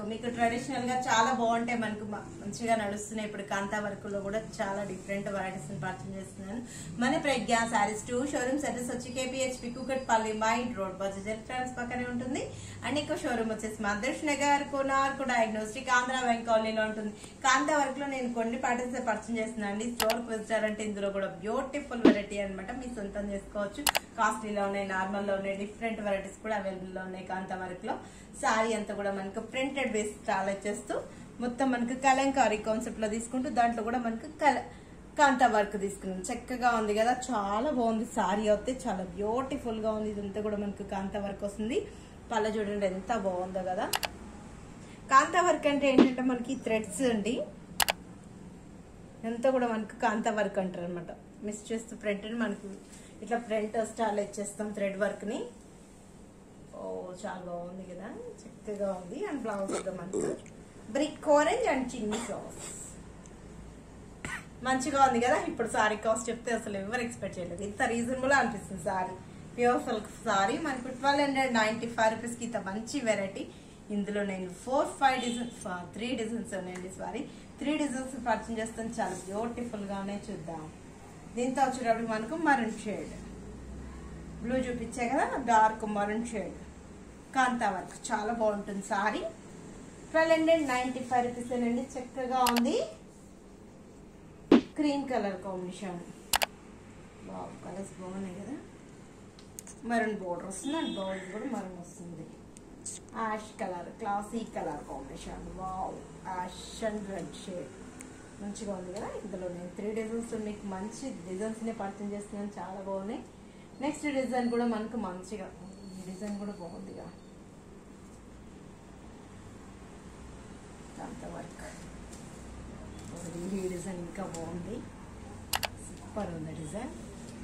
మీకు ట్రెడిషనల్ గా చాలా బాగుంటాయి మనకు మ- మంచిగా నడుస్తున్నాయి ఇప్పుడు కాంతా వర్క్ లో కూడా చాలా డిఫరెంట్ వెరైటీస్ పర్చేస్ చేస్తున్నాను మన Pragna saris two showrooms address వచ్చి KPHB Kukatpally main road Bajaj electronics పక్కనే ఉంటుంది అండ్ ఇంకో షోరూమ్ వచ్చేసి మదర్స్ నగర్ కోనార్కు డయాగ్నోస్టిక్ ఆంధ్ర బ్యాంక్ కాలనీలో ఉంటుంది కాంతా వర్క్ లో నేను కొన్ని ప్యాటర్న్స్ పర్చేస్ చేస్తున్నాను అండి స్టోర్ వచ్చారంటే ఇందులో కూడా బ్యూటిఫుల్ వెరైటీ అన్నమాట మీ సొంతం చేసుకోవచ్చు కాస్ట్లీలో ఉన్నాయి నార్మల్ లో ఉన్నాయి డిఫరెంట్ వెరైటీస్ కూడా అవైలబుల్ లో ఉన్నాయి కాంతా వర్క్ లో సారీ అంతా కూడా మనకు ప్రింటెడ్ బేస్ స్టాల్ వచ్చేస్తూ మొత్తం మనకు కలంకారీ కాన్సెప్ట్ లో తీసుకుంటూ దాంట్లో కూడా మనకు కల కాంతా వర్క్ తీసుకున్నాం చక్కగా ఉంది కదా చాలా బాగుంది సారీ అయితే చాలా బ్యూటిఫుల్ గా ఉంది ఇదంతా కూడా మనకు కాంతా వర్క్ వస్తుంది పళ్ళ చూడండి ఎంత బాగుందో కదా కాంతా వర్క్ అంటే ఏంటంటే మనకి థ్రెడ్స్ అండి ఎంత కూడా మనకు కాంతా వర్క్ అంటారు అనమాట మిస్ చేస్తూ ప్రింట్ మనకు ఇట్లా ప్రింట్ స్టాల్ ఇచ్చేస్తాం థ్రెడ్ వర్క్ ని ఓ చాలా బాగుంది కదా చక్కగా ఉంది అండ్ బ్లౌజ్ కూడా మనకు బ్రిక్ ఆరెంజ్ అండ్ చిన్ని సాస్ మంచిగా ఉంది కదా ఇప్పుడు సారీ కాస్ట్ చెప్తే అసలు ఎవరు ఎక్స్పెక్ట్ చేయలేదు ఇంత రీజనబుల్ అనిపిస్తుంది సారీ ప్యూర్ సిల్క్ సారీ మనకు ట్వెల్వ్ హండ్రెడ్ నైన్టీ ఫైవ్ రూపీస్కి ఇంత మంచి వెరైటీ ఇందులో నేను four five designs three designs ఉన్నాయండి సారీ త్రీ డిజైన్స్ పర్చేజ్ చేస్తాను చాలా బ్యూటిఫుల్ గానే చూద్దాం దీంతో వచ్చేటప్పుడు మనకు మరూన్ షేడ్ బ్లూ చూపించే కదా dark maroon shade kantha work చాలా బాగుంటుంది sari twelve hundred ninety five rupees అండి చక్కగా ఉంది క్రీమ్ కలర్ కాంబినేషన్ బాగు కలర్స్ బాగున్నాయి కదా మరూన్ బోర్డర్ వస్తుంది అండ్ బౌల్ కూడా మరూన్ వస్తుంది ash colour classy colour combination wow ash and red shade మంచిగా ఉంది కదా ఇందులో నేను త్రీ డిజైన్స్ మీకు మంచి డిజైన్స్ని పరిచయం చేస్తున్నాను చాలా బాగున్నాయి నెక్స్ట్ డిజైన్ కూడా మనకు మంచిగా ఈ డిజైన్ కూడా బాగుందిగా అంత వర్క్ ఈ డిజైన్ ఇంకా బాగుంది సూపర్ ఉంది డిజైన్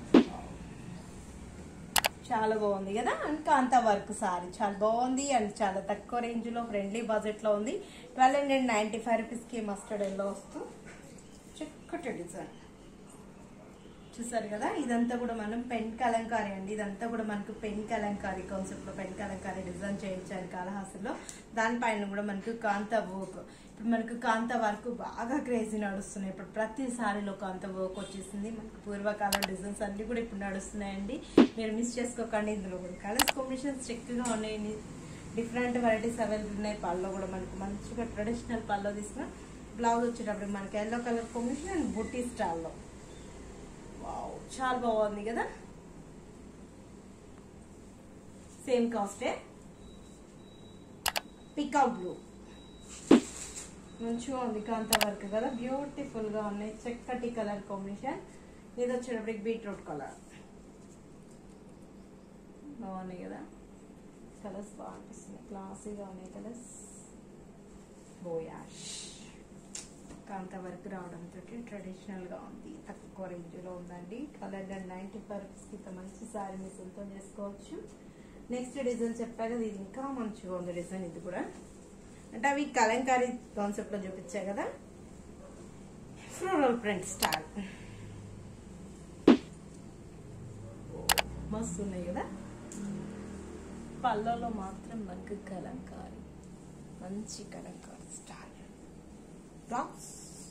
చాలా బాగుంది కదా అండ్ కాంతా వర్క్ సారీ చాలా బాగుంది అండ్ చాలా తక్కువ రేంజ్ లో ఫ్రెండ్లీ బడ్జెట్ లో ఉంది twelve hundred ninety five rupees కి మస్టర్డ్ ఎల్లో వస్తూ చక్కటి డిజైన్ చూసారు కదా ఇదంతా కూడా మనం పెన్ కలంకారీ అండి ఇదంతా కూడా మనకు పెన్ కలంకారీ కాన్సెప్ట్ లో పెన్ కలంకారీ డిజైన్ చేయించారు కాళహాస్తిలో దానిపైన కూడా మనకు కాంత వర్క్ ఇప్పుడు మనకు కాంత వర్క్ బాగా క్రేజీ నడుస్తున్నాయి ఇప్పుడు ప్రతి సారీలో కాంత వర్క్ వచ్చేసింది మనకు పూర్వకాలం డిజైన్స్ అన్ని కూడా ఇప్పుడు నడుస్తున్నాయండి మీరు మిస్ చేసుకోకండి ఇందులో కూడా కలర్స్ కాంబినేషన్స్ చక్కగా ఉన్నాయండి డిఫరెంట్ వెరైటీస్ అవైలబుల్ ఉన్నాయి పళ్ళు కూడా మనకు మంచిగా ట్రెడిషనల్ పళ్ళు తీసుకున్న బ్లౌజ్ వచ్చేటప్పుడు మనకి ఎల్లో కలర్ కాంబినేషన్ అండ్ బుట్టి స్టాల్లో వావ్ చాలా బాగుంది కదా సేమ్ కాస్టే పికౌట్ బ్లూ మంచిగా ఉంది కాంతా వర్క్ కదా బ్యూటిఫుల్ గా ఉన్నాయి చక్కటి కలర్ కాంబినేషన్ ఇది వచ్చేటప్పటికి బీట్రూట్ కలర్ బాగున్నాయి కదా కలర్స్ బాగా అనిపిస్తున్నాయి క్లాసీగా ఉన్నాయి కలర్స్ బోయాష్ కాంత వర్క్ రావడంతో ట్రెడిషనల్ గా ఉంది తక్కువ రేంజ్ లో ఉందండి colour and ninety five rupees ఇంత మంచి సారీ మీ సొంతం చేసుకోవచ్చు నెక్స్ట్ డిజైన్ చెప్పా కదా ఇది ఇంకా మంచిగా ఉంది డిజైన్ ఇది కూడా అంటే అవి కలంకారీ కాన్సెప్ట్ లో చూపించా కదా ఫ్లోరల్ ప్రింట్ స్టైల్ మస్తు ఉన్నాయి కదా పళ్ళలో మాత్రం మనకు కలంకారీ మంచి కలంకారీ స్టైల్ బ్లౌజ్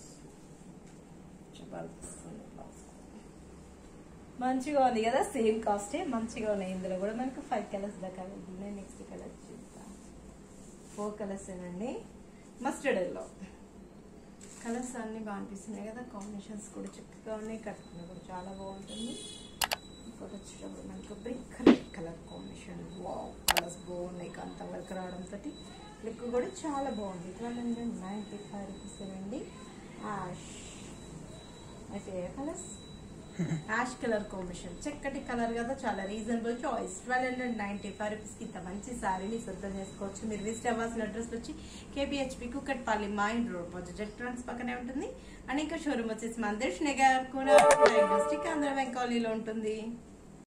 జబర్దస్త్ ఉంది బ్లౌజ్ మంచిగా ఉంది కదా సేమ్ కాస్టే మంచిగా ఉన్నాయి ఇందులో కూడా మనకు ఫైవ్ కలర్స్ దాకా ఉన్నాయి నెక్స్ట్ కలర్ చూద్దాం ఫోర్ కలర్స్ ఏనండి మస్టర్డ్ ఎల్లో కలర్స్ అన్ని బాగా అనిపిస్తున్నాయి కదా కాంబినేషన్స్ కూడా చక్కగా ఉన్నాయి కట్టుకున్న కూడా చాలా బాగుంటుంది ఇంకోటి వచ్చేటప్పుడు మనకు brick red colour combination wow colours బాగున్నాయి కాంత వర్క్ రావడంతో లుక్ కూడా చాలా బాగుంది twelve hundred ninety five rupees అండి యాష్ అయితే ఏ కలర్స్ యాష్ కలర్ కాంబినేషన్ చక్కటి కలర్ కదా చాలా reasonable choice twelve hundred ninety five రూపీస్కి ఇంత మంచి శారీని సొంతం చేసుకోవచ్చు మీరు విజిట్ అవ్వాల్సిన అడ్రస్ వచ్చి KPHB Kukatpally main road Bajaj electronics పక్కనే ఉంటుంది అండ్ ఇంకా షోరూమ్ వచ్చేసి మందేష్ నగర్ కూడా డయాగ్నోస్టిక్ ఆంధ్ర బ్యాంక్ కాలనీలో ఉంటుంది